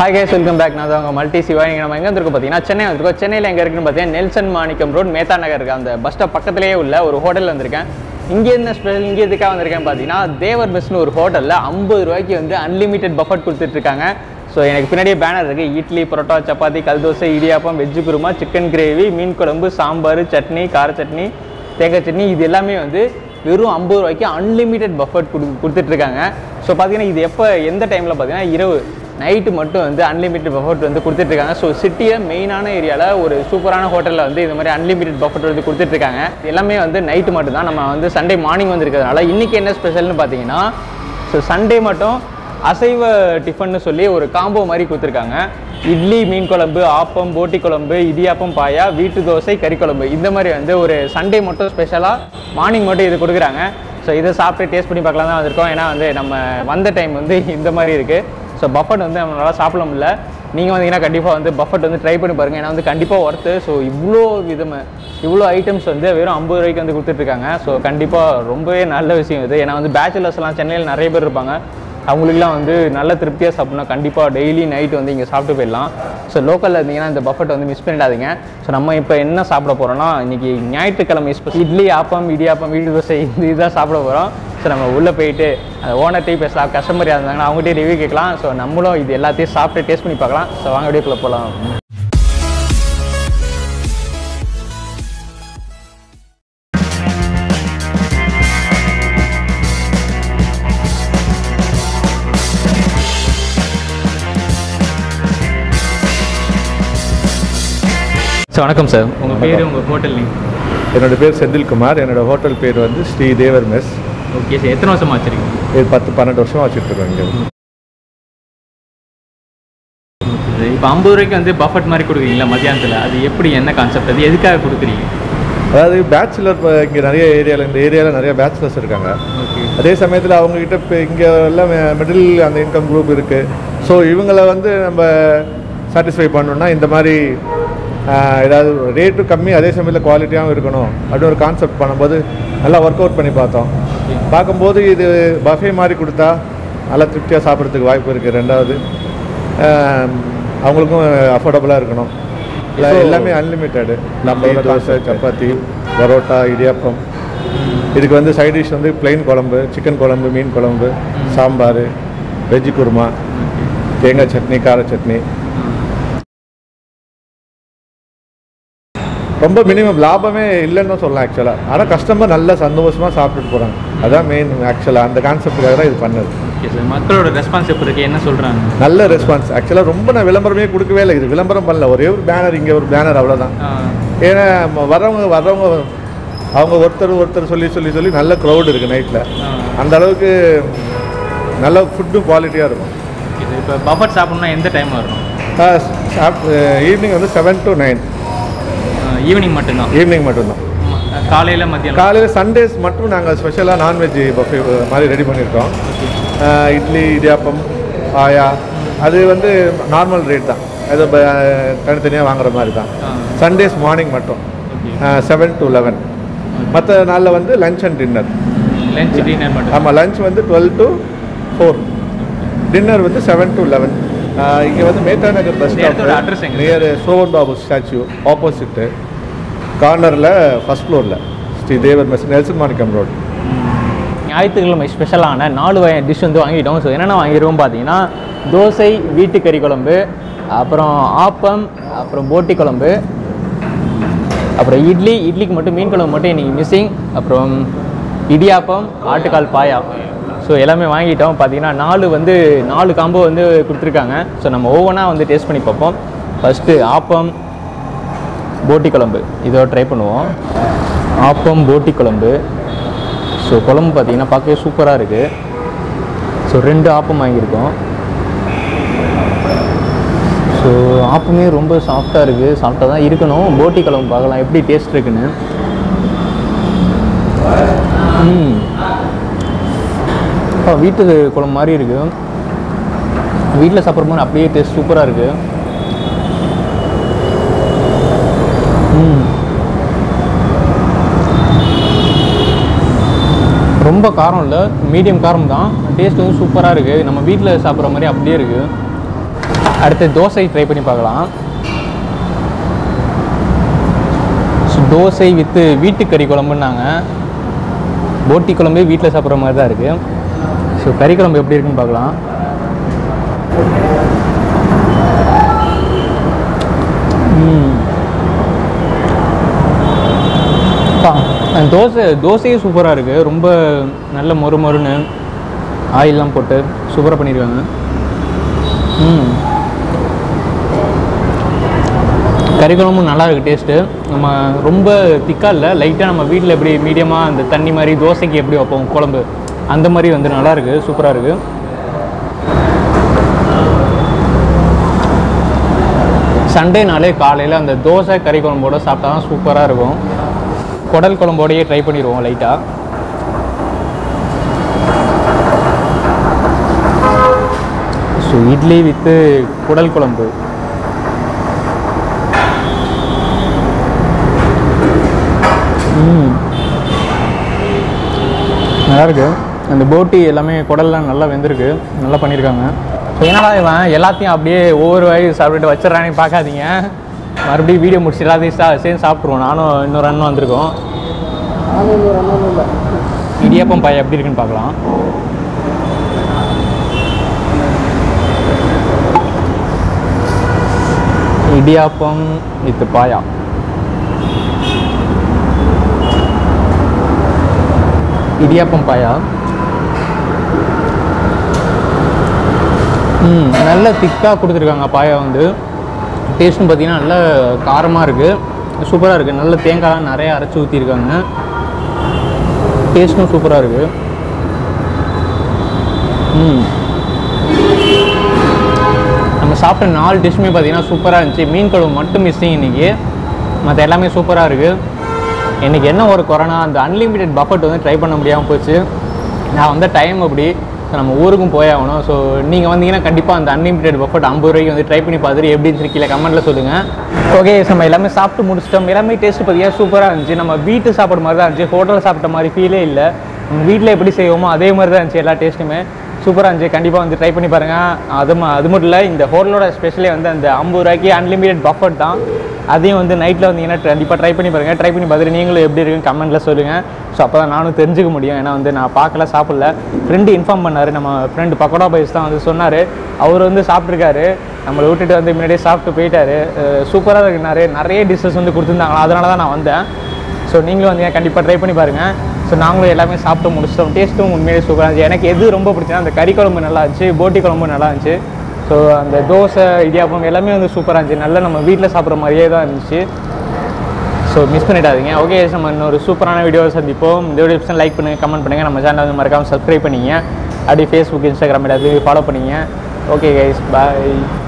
Hi guys welcome back நான் தான் உங்கள் மல்டி சிவா இங்கே நம்ம எங்கே வந்திருக்கோம் பார்த்தீங்கன்னா சென்னை வந்திருக்கோம் சென்னையில் எங்கே இருக்குன்னு பார்த்தீங்கன்னா நெல்சன் மாணிக்கம் ரோட் மேத்தா நகர் இருக்கு அந்த பஸ் ஸ்டாப் பக்கத்துலேயே உள்ள ஒரு ஹோட்டல் வந்திருக்கேன் இங்கே என்ன ஸ்பெஷல் இங்கே எதுக்காக வந்திருக்கேன் பார்த்தீங்கன்னா தேவர் மெஸ்னு ஒரு ஹோட்டலில் ஐம்பது ரூபாய்க்கு வந்து அன்லிமிட்டெட் பஃபட் கொடுத்துட்ருக்காங்க ஸோ எனக்கு பின்னாடியே பேனர் இருக்குது இட்லி பரோட்டா சப்பாத்தி கல் dosa idiyappam veg kurma chicken gravy மீன் குழம்பு சாம்பார் சட்னி கார சட்னி தேங்காய் சட்னி இது எல்லாமே வந்து வெறும் ஐம்பது ரூபாய்க்கு அன்லிமிட்டெட் பஃபட் கொடு கொடுத்துட்ருக்காங்க ஸோ பார்த்தீங்கன்னா இது எப்போ எந்த டைமில் பார்த்தீங்கன்னா இரவு நைட்டு மட்டும் வந்து அன்லிமிட்டெட் பஃபட் வந்து கொடுத்துட்ருக்காங்க ஸோ சிட்டியை மெயினான ஏரியாவில் ஒரு சூப்பரான ஹோட்டலில் வந்து இந்த மாதிரி அன்லிமிட்டெட் பஃபட் வந்து கொடுத்துட்ருக்காங்க எல்லாமே வந்து நைட்டு மட்டும் தான் நம்ம வந்து சண்டே மார்னிங் வந்திருக்கிறதுனால இன்றைக்கி என்ன ஸ்பெஷல்னு பார்த்தீங்கன்னா ஸோ சண்டே மட்டும் அசைவ டிஃபன்னு சொல்லி ஒரு காம்போ மாதிரி கொடுத்துருக்காங்க இட்லி மீன் குழம்பு ஆப்பம் போட்டி குழம்பு இடியாப்பம் பாயா வீட்டு தோசை கறி குழம்பு இந்த மாதிரி வந்து ஒரு சண்டே மட்டும் ஸ்பெஷலாக மார்னிங் மட்டும் இது கொடுக்குறாங்க ஸோ இதை சாப்பிட்டு டேஸ்ட் பண்ணி பார்க்கலாம் தான் வந்திருக்கோம் ஏன்னா வந்து நம்ம வந்த டைம் வந்து இந்த மாதிரி இருக்குது ஸோ பஃபட் வந்து நம்மளால சாப்பிட முடியல நீங்கள் வந்தீங்கன்னா கண்டிப்பாக வந்து பஃபட் வந்து ட்ரை பண்ணி பாருங்கள் ஏன்னா வந்து கண்டிப்பாக ஒர்த்து ஸோ இவ்வளோ விதமாக இவ்வளோ ஐட்டம்ஸ் வந்து வெறும் ஐம்பது ரூபாய்க்கு வந்து கொடுத்துட்ருக்காங்க ஸோ கண்டிப்பாக ரொம்பவே நல்ல விஷயம் இது ஏன்னா வந்து பேச்சுலர்ஸ்லாம் சென்னையில் நிறைய பேர் இருப்பாங்க அவங்களுக்குலாம் வந்து நல்ல திருப்தியாக சாப்பிட்ணும் கண்டிப்பாக டெய்லி நைட் வந்து இங்கே சாப்பிட்டு போயிடலாம் ஸோ லோக்கலில் இருந்தீங்கன்னா இந்த பஃபட் வந்து மிஸ் பண்ணிடாதீங்க ஸோ நம்ம இப்போ என்ன சாப்பிட போகிறோம்னா இன்றைக்கி ஞாயிற்றுக்கிழமை ஸ்பெஷல் இட்லி ஆப்பம் இடியாப்பம் வீடு தோசை இது இதுதான் சாப்பிட போகிறோம் ஸோ நம்ம உள்ளே போயிட்டு அந்த ஓனர்ட்டையும் பேசலாம் கஸ்டமர் இருந்தாங்கன்னா அவங்ககிட்டயே ரிவ்யூ கேட்கலாம் ஸோ நம்மளும் இது எல்லாத்தையும் சாப்பிட்டு டேஸ்ட் பண்ணி பார்க்கலாம் ஸோ வாங்க வீடியோக்குள்ளே போகலாம் ஸோ வணக்கம் சார் உங்கள் பேர் உங்கள் ஹோட்டல் நேம் என்னோட பேர் செந்தில்குமார் என்னோட ஹோட்டல் பேர் வந்து Shri Devar mess okay sir எத்தனை வருஷமா வச்சுருக்கீங்க இது பத்து பன்னெண்டு வருஷமா வச்சுட்டு இருக்கோம் இங்கே இப்போ ஐம்பது ரூபாய்க்கு வந்து பஃபட் மாதிரி கொடுக்குறீங்களா மத்தியானத்தில் அது எப்படி என்ன கான்செப்ட் அது எதுக்காக கொடுக்குறீங்க அதாவது பேச்சுலர் இங்கே நிறைய ஏரியாவில் இந்த ஏரியாவில் நிறைய பேச்சுலர்ஸ் இருக்காங்க ஓகே அதே சமயத்தில் அவங்கக்கிட்ட இப்போ இங்கே எல்லாம் மிடில் அந்த இன்கம் குரூப் இருக்குது ஸோ இவங்கள வந்து நம்ம சாட்டிஸ்ஃபை பண்ணணும்னா இந்த மாதிரி ஆஹ், ஏதாவது ரேட்டு கம்மி அதே சமயத்தில் குவாலிட்டியாகவும் இருக்கணும் அப்படின்னு ஒரு கான்செப்ட் பண்ணும்போது நல்லா ஒர்க் அவுட் பண்ணி பார்த்தோம் பார்க்கும்போது இது பஃபே மாதிரி கொடுத்தா நல்லா திருப்தியாக சாப்பிட்றதுக்கு வாய்ப்பு இருக்குது ரெண்டாவது ஆம், அவங்களுக்கும் அஃபோர்டபுளாக இருக்கணும் இல்லை எல்லாமே அன்லிமிட்டெடு நம்ம தோசை சப்பாத்தி பரோட்டா இடியாப்பம் இதுக்கு வந்து சைட் டிஷ் வந்து plain குழம்பு சிக்கன் குழம்பு மீன் குழம்பு சாம்பார் வெஜ்ஜு குருமா தேங்காய் சட்னி கார சட்னி ரொம்ப மினிமம் லாபமே இல்லைன்னு தான் சொல்லலாம் ஆக்சுவலாக ஆனால் கஸ்டமர் நல்லா சந்தோஷமாக சாப்பிட்டுட்டு போகிறாங்க அதான் மெயின் ஆக்சுவலாக அந்த கான்செப்டுக்காக தான் இது பண்ணது ஓகே சார் மக்களோட ரெஸ்பான்ஸ் எப்படி இருக்கு என்ன சொல்கிறாங்க நல்ல ரெஸ்பான்ஸ் ஆக்சுவலாக ரொம்ப நான் விளம்பரமே கொடுக்கவே இல்லை இது விளம்பரம் பண்ணல ஒரே ஒரு பேனர் இங்கே ஒரு பேனர் அவ்வளோதான் ஏன்னா ம- வர்றவங்க வர்றவங்க அவங்க ஒருத்தர் ஒருத்தர் சொல்லி சொல்லி சொல்லி நல்ல க்ரௌட் இருக்குது நைட்டில் அந்த அளவுக்கு நல்ல ஃபுட்டும் குவாலிட்டியாக இருக்கும் இப்போ பஃபட் சாப்பிட்ணுன்னா எந்த டைம் வரும் ஈவினிங் வந்து செவன் டு நைன் ஈவினிங் மட்டும்தான் ஈவினிங் மட்டும்தான் காலையில் மத்தியானம் காலையில் சண்டேஸ் மட்டும் நாங்கள் ஸ்பெஷலாக நான்வெஜ் பஃபே மாதிரி ரெடி பண்ணியிருக்கோம் அஹ் இட்லி இடியாப்பம் ஆயா அது வந்து நார்மல் ரேட் தான் அது ப- தனித்தனியாக வாங்குற மாதிரி தான் சண்டேஸ் மார்னிங் மட்டும் செவன் டு லெவன் மற்ற நாளில் வந்து lunch and dinner lunch dinner மட்டும் ஆமாம் லஞ்ச் வந்து டுவெல் டு ஃபோர் டின்னர் வந்து செவன் டு லெவன் இங்கே வந்து மேத்தா நகர் பஸ் இந்த இடத்தோட ஸ்டாப் address எங்க? Near Sobhan Babu statue opposite கார்னரில் ஃபஸ்ட் ஃப்ளோரில் Shri Devar mess Nelson Manickam road ஞாயிற்றுக்கிழமை ஸ்பெஷலான நாலு வகை டிஷ் வந்து வாங்கிட்டோம் ஸோ என்னென்ன வாங்கிடுவோம் பார்த்தீங்கன்னா தோசை வீட்டு கறி குழம்பு அப்புறம் ஆப்பம் அப்புறம் போட்டி குழம்பு அப்புறம் இட்லி இட்லிக்கு மட்டும் மீன் குழம்பு மட்டும் இன்றைக்கி மிஸ்ஸிங் அப்புறம் இடியாப்பம் ஆட்டுக்கால் பாயா ஸோ எல்லாமே வாங்கிட்டோம் பார்த்தீங்கன்னா நாலு வந்து நாலு காம்போ வந்து கொடுத்துருக்காங்க ஸோ நம்ம ஒவ்வொன்றா வந்து டேஸ்ட் பண்ணி பார்ப்போம் ஃபஸ்ட்டு ஆப்பம் போட்டி குழம்பு இதோட ட்ரை பண்ணுவோம் ஆப்பம் போட்டி குழம்பு ஸோ குழம்பு பார்த்தீங்கன்னா பார்க்கவே சூப்பராக இருக்குது ஸோ ரெண்டு ஆப்பம் வாங்கியிருக்கோம் ஸோ ஆப்பமே ரொம்ப சாஃப்டாக இருக்குது சாஃப்டாக தான் இருக்கணும் போட்டி குழம்பு பார்க்கலாம் எப்படி டேஸ்ட் இருக்குன்னு ம் அப்பா, வீட்டு குழம்பு மாதிரி இருக்குது வீட்டில் சாப்பிட்ற அப்படியே டேஸ்ட் சூப்பராக இருக்குது ம் ரொம்ப காரம் இல்லை மீடியம் காரம் தான் டேஸ்ட் வந்து சூப்பராக இருக்குது நம்ம வீட்டில் சாப்பிட்ற மாதிரி அப்படியே இருக்குது அடுத்து தோசை ட்ரை பண்ணி பார்க்கலாம் ஸோ தோசை வித்து வீட்டுக்கறி குழம்புன்னாங்க போட்டி குழம்பு வீட்டில் சாப்பிட்ற மாதிரி தான் இருக்குது ஸோ கறி குழம்பு எப்படி இருக்குன்னு பார்க்கலாம் ம். அப்பா, அந்த தோசை தோசையே சூப்பராக இருக்குது ரொம்ப நல்ல மொறு மொறுன்னு ஆயிலெலாம் போட்டு சூப்பராக பண்ணியிருக்காங்க ம் கறி குழம்பும் நல்லா இருக்குது டேஸ்ட்டு நம்ம ரொம்ப திக்காக இல்லை லைட்டாக நம்ம வீட்டில் எப்படி மீடியமாக அந்த தண்ணி மாதிரி தோசைக்கு எப்படி வைப்போம் குழம்பு அந்த மாதிரி வந்து நல்லா இருக்குது சூப்பராக இருக்குது சண்டேனாலே காலையில் அந்த தோசை கறி குழம்போட சாப்பிட்டா தான் சூப்பராக இருக்கும் குடல் குழம்போடையே ட்ரை பண்ணிடுவோம் லைட்டாக ஸோ இட்லி வித்து குடல் குழம்பு ம் நல்லா இருக்கு அந்த போட்டி எல்லாமே குடல்லாம் நல்லா வெந்திருக்கு நல்லா பண்ணியிருக்காங்க ஸோ என்னடா இவன் எல்லாத்தையும் அப்படியே ஒவ்வொரு வாய் சாப்பிட்டுட்டு வச்சிடறானே பார்க்காதீங்க மறுபடியும் வீடியோ முடிச்சு எல்லாத்தையும் சா சேர்ந்து சாப்பிட்ருவோம் நானும் இன்னொரு அண்ணன் வந்திருக்கோம் இடியாப்பம் பாய் எப்படி இருக்குன்னு பார்க்கலாம் இடியாப்பம் வித் பாயா இடியாப்பம் பாயா ம் நல்ல திக்காக கொடுத்துருக்காங்க பாயா வந்து டேஸ்ட்டும் பார்த்தீங்கன்னா நல்ல காரமாக இருக்குது சூப்பராக இருக்குது நல்ல தேங்காய்லாம் நிறைய அரைச்சி ஊற்றிருக்காங்க டேஸ்ட்டும் சூப்பராக இருக்குது ம் நம்ம சாப்பிட்ட நாலு டிஷ்ஷுமே பார்த்தீங்கன்னா சூப்பராக இருந்துச்சு மீன் குழம்பு மட்டும் மிஸ்ஸிங் இன்றைக்கி மற்ற எல்லாமே சூப்பராக இருக்குது எனக்கு என்ன ஒரு கொரோனா அந்த அன்லிமிட்டெட் பஃபட் வந்து ட்ரை பண்ண முடியாமல் போச்சு நான் வந்த டைம் அப்படி ஸோ நம்ம ஊருக்கும் போய் ஆகணும் ஸோ நீங்கள் வந்தீங்கன்னா கண்டிப்பாக அந்த அன்லிமிட்டெட் பஃபட் ஐம்பது ரூபாய்க்கு வந்து ட்ரை பண்ணி பார்த்துட்டு எப்படி இருந்துச்சு கீழே கமெண்ட்டில் சொல்லுங்கள் ஓகே நம்ம எல்லாமே சாப்பிட்டு முடிச்சிட்டோம் எல்லாமே டேஸ்ட் பார்த்தீங்கன்னா சூப்பராக இருந்துச்சு நம்ம வீட்டு சாப்பிட்ற மாதிரி தான் இருந்துச்சு ஹோட்டலில் சாப்பிட்ட மாதிரி ஃபீலே இல்லை நம்ம வீட்டில் எப்படி செய்வோமோ அதே மாதிரி தான் இருந்துச்சு எல்லா டேஸ்ட்டுமே சூப்பராக இருந்துச்சு கண்டிப்பாக வந்து ட்ரை பண்ணி பாருங்கள் அது ம- அது மட்டும் இல்லை இந்த ஹோட்டலோட ஸ்பெஷலே வந்து அந்த ஐம்பது ரூபாய்க்கு அன்லிமிட்டெட் பஃபட் தான் அதையும் வந்து நைட்டில் வந்தீங்கன்னா கண்டிப்பாக ட்ரை பண்ணி பாருங்கள் ட்ரை பண்ணி பார்த்துட்டு நீங்களும் எப்படி இருக்குன்னு கமெண்ட்டில் சொல்லுங்கள் ஸோ அப்போ தான் நானும் தெரிஞ்சுக்க முடியும் ஏன்னா வந்து நான் பார்க்கல சாப்பிடல ஃப்ரெண்டு இன்ஃபார்ம் பண்ணார் நம்ம ஃப்ரெண்டு பக்கோடா பைஸ் தான் வந்து சொன்னார் அவர் வந்து சாப்பிட்ருக்காரு நம்மளை விட்டுட்டு வந்து முன்னாடியே சாப்பிட்டு போயிட்டாரு சூப்பராக இருக்குனாரு நிறைய டிஷ்ஷஸ் வந்து கொடுத்துருந்தாங்களா அதனால தான் நான் வந்தேன் ஸோ நீங்களும் வந்து கண்டிப்பாக ட்ரை பண்ணி பாருங்கள் ஸோ நாங்களும் எல்லாமே சாப்பிட்டு முடிச்சிட்டோம் டேஸ்ட்டும் உண்மையிலே சூப்பராக இருந்துச்சு எனக்கு எது ரொம்ப பிடிச்சா அந்த கறி குழம்பு நல்லா இருந்துச்சு போட்டி குழம்பு நல்லா இருந்துச்சு ஸோ அந்த தோசை இடியாப்பம் எல்லாமே வந்து சூப்பராக இருந்துச்சு நல்லா நம்ம வீட்டில் சாப்பிட்ற மாதிரியே தான் இருந்துச்சு ஸோ மிஸ் பண்ணிடாதீங்க ஓகே நம்ம இன்னொரு சூப்பரான வீடியோவை சந்திப்போம் இந்த வீடியோ லைக் பண்ணுங்கள் கமெண்ட் பண்ணுங்கள் நம்ம சேனல் வந்து மறக்காமல் சப்ஸ்கிரைப் பண்ணிங்க அப்படியே ஃபேஸ்புக் இன்ஸ்டாகிராம் எல்லாத்தையும் ஃபாலோ பண்ணிங்க ஓகே கைஸ் பாய்